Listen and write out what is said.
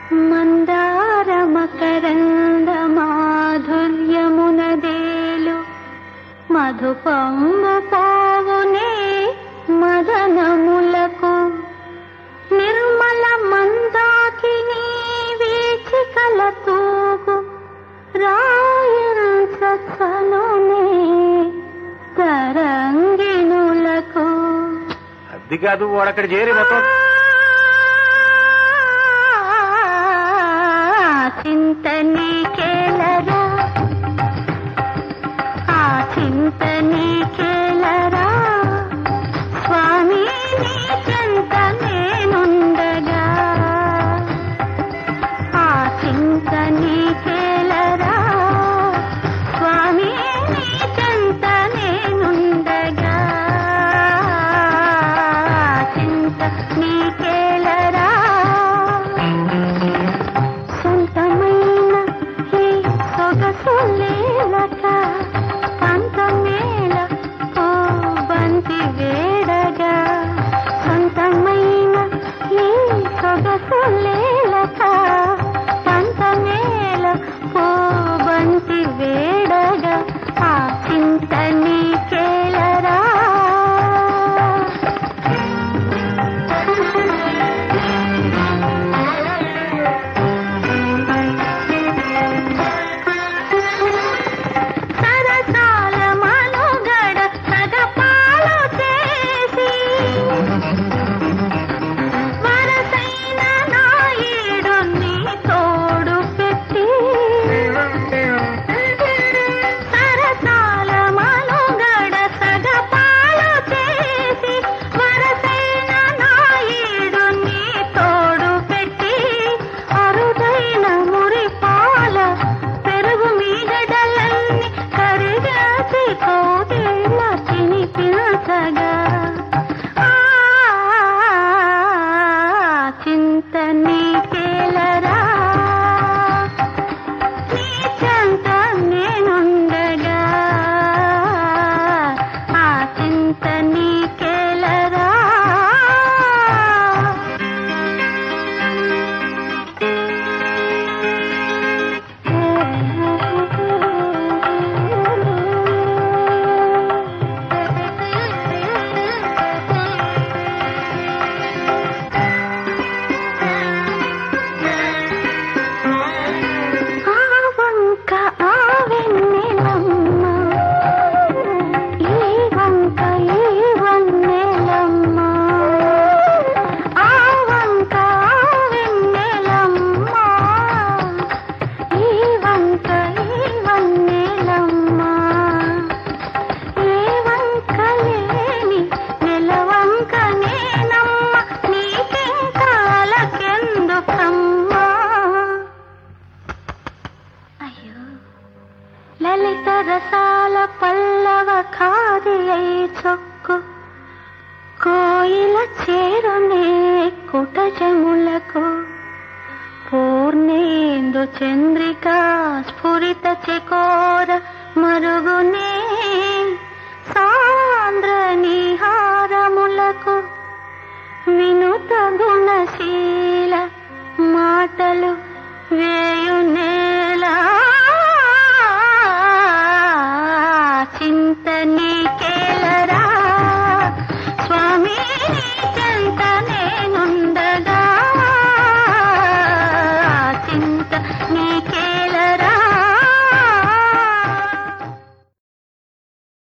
మందార మకరంద మాధుర్యమునదేలు మధుపంబు పోవునే మదనములకు నిర్మల మందాకిని వీచికల తూగు రాయించనునే తరంగిణులకు అది కాదు వాడక్కడ చేరి మొత్తం చింత నీకేలరా ఆ చింత నీకేలరా స్వామి నీ చెంత నేనుండగా ఆ చింత నీకేలరా స్వామి నీ చెంత నేనుండగా చింత నీకేలరా సొంతమైన ఈ సొగసులేలక పంతమేల ఓ బంతి వేడగా సొంతమైన ఈ సొగసులేలక పంతమేల ఓ బంతి వేడగా ఆ చింత నీకేలరా సరసాల మనుగడ సగపాలు చేసి వరసైన నాయుడు నీ తోడు పెట్టి సరసాల మనుగడ సగపాలు చేసి వరసైన నాయుడు నీ తోడు పెట్టి అరుదైన మురిపాల పెరుగు మీగడలన్నీ కరిగాచి కోటిల చినిపించగా ఆ చింత నీకేలరా నీ చెంత నేనుండగా ఆ చింత నీకేలరా ఆ వంక ఆ వెన్నెలమ్మ ఈ వంక ఈ వన్నెలమ్మ ఆ వంక ఆ వెన్నెలమ్మ ఈ వంక ఈ వన్నెలమ్మ ఏ వంక లేని నెలవంక నేనమ్మ నీకెంకాలకెందుకమ్మా అయ్యో లలిత రసాల పల్లవ ఖాది అయి చొక్కు కోయిల చేరునే కుటజములకు పూర్ణేందు చంద్రిక స్ఫురిత చకోర మరుగునే సాంద్ర నిహారములకు వినుత గుణశీల మాటలు వేయునేలా చింత నీకేలరా స్వామి నీ చెంత నేనుండగా చింత నీకేల